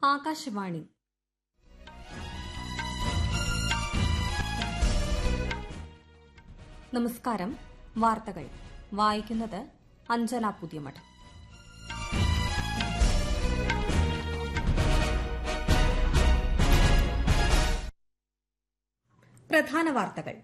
ആകാശവാണി നമസ്കാരം വാർത്തകൾ വായിക്കുന്നത് അഞ്ജന പുതിയമഠം പ്രധാന വാർത്തകൾ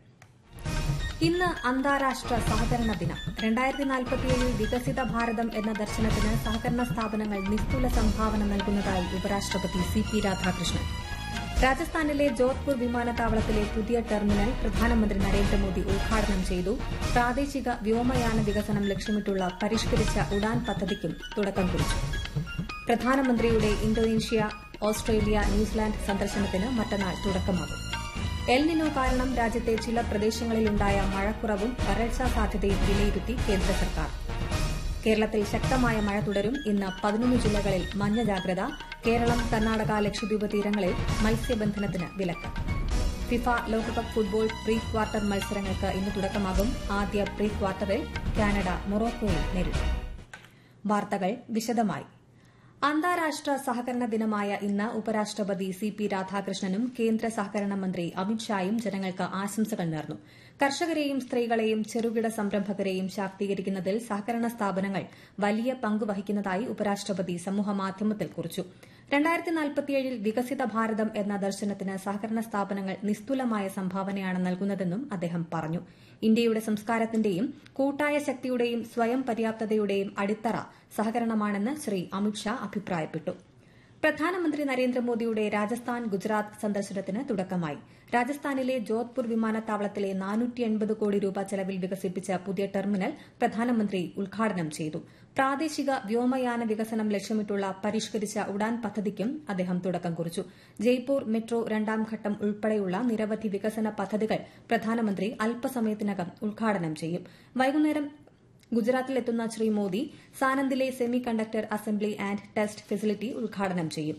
ഇന്ന് അന്താരാഷ്ട്ര സഹകരണ ദിനം രണ്ടായിരത്തി നാൽപ്പത്തിയേഴിൽ വികസിത ഭാരതം എന്ന ദർശനത്തിന് സഹകരണ സ്ഥാപനങ്ങൾ നിസ്തുല സംഭാവന നൽകുന്നതായി ഉപരാഷ്ട്രപതി സി പി രാധാകൃഷ്ണൻ രാജസ്ഥാനിലെ ജോധ്പൂർ വിമാനത്താവളത്തിലെ പുതിയ ടെർമിനൽ പ്രധാനമന്ത്രി നരേന്ദ്രമോദി ഉദ്ഘാടനം ചെയ്തു പ്രാദേശിക വ്യോമയാന വികസനം ലക്ഷ്യമിട്ടുള്ള പരിഷ്കരിച്ച ഉഡാൻ പദ്ധതിക്കും തുടക്കം കുറിച്ചു പ്രധാനമന്ത്രിയുടെ ഇന്തോനേഷ്യ ഓസ്ട്രേലിയ ന്യൂസിലാൻഡ് സന്ദർശനത്തിന് മറ്റന്നാൾ തുടക്കമാകും എൽനിനോ കാരണം രാജ്യത്തെ ചില പ്രദേശങ്ങളിലുണ്ടായ മഴക്കുറവും വരൾച്ചാ സാധ്യതയും വിലയിരുത്തി കേന്ദ്ര സർക്കാർ കേരളത്തിൽ ശക്തമായ മഴ തുടരും ഇന്ന് പതിനൊന്ന് ജില്ലകളിൽ മഞ്ഞ ജാഗ്രത കേരളം കർണാടക ലക്ഷദ്വീപ് തീരങ്ങളിൽ മത്സ്യബന്ധനത്തിന് വിലക്ക് ഫിഫ ലോകകപ്പ് ഫുട്ബോൾ പ്രീ ക്വാർട്ടർ മത്സരങ്ങൾക്ക് ഇന്ന് തുടക്കമാകും ആദ്യ പ്രീ ക്വാർട്ടറിൽ കാനഡ മൊറോക്കോയെ നേരിടും വാർത്തകൾ വിശദമായി അന്താരാഷ്ട്ര സഹകരണ ദിനമായ ഇന്ന് ഉപരാഷ്ട്രപതി സി പി രാധാകൃഷ്ണനും കേന്ദ്ര സഹകരണ മന്ത്രി അമിത്ഷായും ജനങ്ങൾക്ക് ആശംസകൾ നേർന്നു കർഷകരെയും സ്ത്രീകളെയും ചെറുകിട സംരംഭകരെയും ശാക്തീകരിക്കുന്നതിൽ സഹകരണ സ്ഥാപനങ്ങൾ വലിയ പങ്ക് വഹിക്കുന്നതായി ഉപരാഷ്ട്രപതി സമൂഹമാധ്യമത്തിൽ കുറിച്ചു രണ്ടായിരത്തി നാൽപ്പത്തിയേഴിൽ വികസിത ഭാരതം എന്ന ദർശനത്തിന് സഹകരണ സ്ഥാപനങ്ങൾ നിസ്തുലമായ സംഭാവനയാണ് നൽകുന്നതെന്നും അദ്ദേഹം പറഞ്ഞു ഇന്ത്യയുടെ സംസ്കാരത്തിന്റെയും കൂട്ടായ ശക്തിയുടെയും സ്വയം പര്യാപ്തതയുടെയും അടിത്തറ സഹകരണമാണെന്ന് ശ്രീ അമിത്ഷാ അഭിപ്രായപ്പെട്ടു പ്രധാനമന്ത്രി നരേന്ദ്രമോദിയുടെ രാജസ്ഥാൻ ഗുജറാത്ത് സന്ദർശനത്തിന് തുടക്കമായി രാജസ്ഥാനിലെ ജോധ്പൂർ വിമാനത്താവളത്തിലെ കോടി രൂപ ചെലവിൽ വികസിപ്പിച്ച പുതിയ ടെർമിനൽ പ്രധാനമന്ത്രി ഉദ്ഘാടനം ചെയ്തു പ്രാദേശിക വ്യോമയാന വികസനം ലക്ഷ്യമിട്ടുള്ള പരിഷ്കരിച്ച ഉഡാൻ പദ്ധതിക്കും അദ്ദേഹം തുടക്കം കുറിച്ചു ജയ്പൂർ മെട്രോ രണ്ടാം ഘട്ടം ഉൾപ്പെടെയുള്ള നിരവധി വികസന പദ്ധതികൾ പ്രധാനമന്ത്രി അല്പസമയത്തിനകം ഉദ്ഘാടനം ചെയ്യും വൈകുന്നേരം ഗുജറാത്തിലെത്തുന്ന ശ്രീ മോദി സാനന്ദിലെ semiconductor assembly and test facility ഉദ്ഘാടനം ചെയ്യും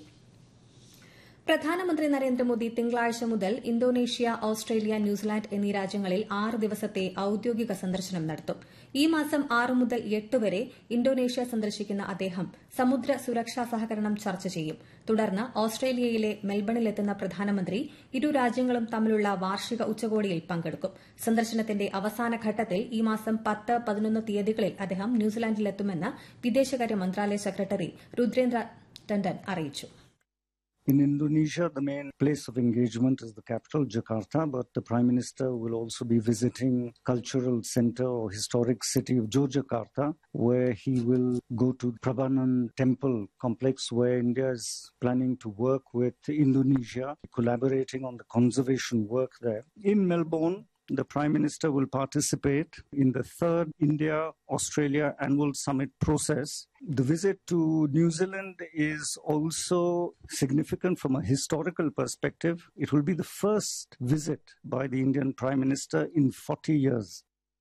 പ്രധാനമന്ത്രി നരേന്ദ്രമോദി തിങ്കളാഴ്ച മുതൽ ഇന്തോനേഷ്യ ഓസ്ട്രേലിയ ന്യൂസിലാൻഡ് എന്നീ രാജ്യങ്ങളിൽ ആറ് ദിവസത്തെ ഔദ്യോഗിക സന്ദർശനം നടത്തും ഈ മാസം ആറ് മുതൽ എട്ട് വരെ ഇന്തോനേഷ്യ സന്ദർശിക്കുന്ന അദ്ദേഹം സമുദ്ര സുരക്ഷാ സഹകരണം ചർച്ച ചെയ്യും തുടർന്ന് ഓസ്ട്രേലിയയിലെ മെൽബണിലെത്തുന്ന പ്രധാനമന്ത്രി ഇരു രാജ്യങ്ങളും തമ്മിലുള്ള വാർഷിക ഉച്ചകോടിയിൽ പങ്കെടുക്കും സന്ദർശനത്തിന്റെ അവസാന ഘട്ടത്തിൽ ഈ മാസം പത്ത് പതിനൊന്ന് തീയതികളിൽ അദ്ദേഹം ന്യൂസിലാൻഡിലെത്തുമെന്ന് വിദേശകാര്യ മന്ത്രാലയ സെക്രട്ടറി രുദ്രേന്ദ്ര ടണ്ടൻ അറിയിച്ചു In Indonesia, the main place of engagement is the capital, Jakarta, but the Prime Minister will also be visiting cultural center or historic city of Yogyakarta, where he will go to Prabanan Temple complex, where India is planning to work with Indonesia, collaborating on the conservation work there. In Melbourne, the Prime Minister will participate in the third India Australia annual summit process. The visit to New Zealand is also significant from a historical perspective. It will be the first visit by the Indian Prime Minister in 40 years.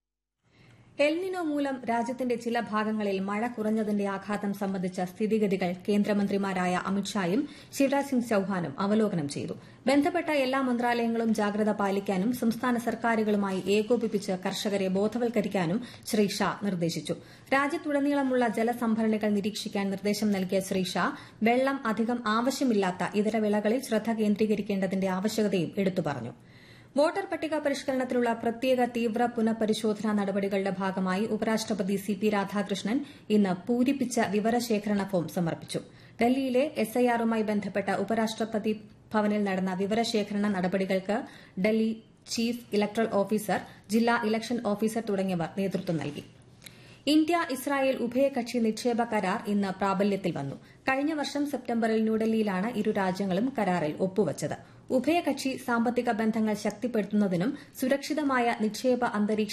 El Nino മൂലം രാജ്യത്തിന്റെ ചില ഭാഗങ്ങളിൽ മഴ കുറഞ്ഞതിന്റെ ആഘാതം സംബന്ധിച്ച സ്ഥിതിഗതികൾ കേന്ദ്രമന്ത്രിമാരായ അമിത്ഷായും ശിവരാജ് സിംഗ് ചൌഹാനും അവലോകനം ചെയ്തു ബന്ധപ്പെട്ട എല്ലാ മന്ത്രാലയങ്ങളും ജാഗ്രത പാലിക്കാനും സംസ്ഥാന സർക്കാരുകളുമായി ഏകോപിപ്പിച്ച് കർഷകരെ ബോധവൽക്കരിക്കാനും ശ്രീ ഷാ നിർദ്ദേശിച്ചു രാജ്യത്തുടനീളമുള്ള ജലസംഭരണികൾ നിരീക്ഷിക്കാൻ നിർദ്ദേശം നൽകിയ ശ്രീ ഷാ വെള്ളം അധികം ആവശ്യമില്ലാത്ത ഇതര വിളകളിൽ ശ്രദ്ധ കേന്ദ്രീകരിക്കേണ്ടതിന്റെ ആവശ്യകതയും എടുത്തു പറഞ്ഞു വോട്ടർ പട്ടിക പരിഷ്കരണത്തിലുള്ള പ്രത്യേക തീവ്ര പുനഃപരിശോധനാ നടപടികളുടെ ഭാഗമായി ഉപരാഷ്ട്രപതി സി പി രാധാകൃഷ്ണൻ ഇന്ന് പൂരിപ്പിച്ച വിവരശേഖരണ ഫോം സമർപ്പിച്ചു ഡൽഹിയിലെ എസ്ഐആറുമായി ബന്ധപ്പെട്ട ഉപരാഷ്ട്രപതി ഭവനിൽ നടന്ന വിവരശേഖരണ നടപടികൾക്ക് ഡൽഹി ചീഫ് ഇലക്ടറൽ ഓഫീസർ ജില്ലാ ഇലക്ഷൻ ഓഫീസർ തുടങ്ങിയവർ നേതൃത്വം നൽകി ഇന്ത്യ ഇസ്രായേൽ ഉഭയകക്ഷി നിക്ഷേപ കരാർ ഇന്ന് പ്രാബല്യത്തിൽ വന്നു കഴിഞ്ഞ വർഷം സെപ്റ്റംബറിൽ ന്യൂഡൽഹിയിലാണ് ഇരു രാജ്യങ്ങളും കരാറിൽ ഒപ്പുവച്ചത് ഉഭയകക്ഷി സാമ്പത്തിക ബന്ധങ്ങൾ ശക്തിപ്പെടുത്തുന്നതിനും സുരക്ഷിതമായ നിക്ഷേപ അന്തരീക്ഷം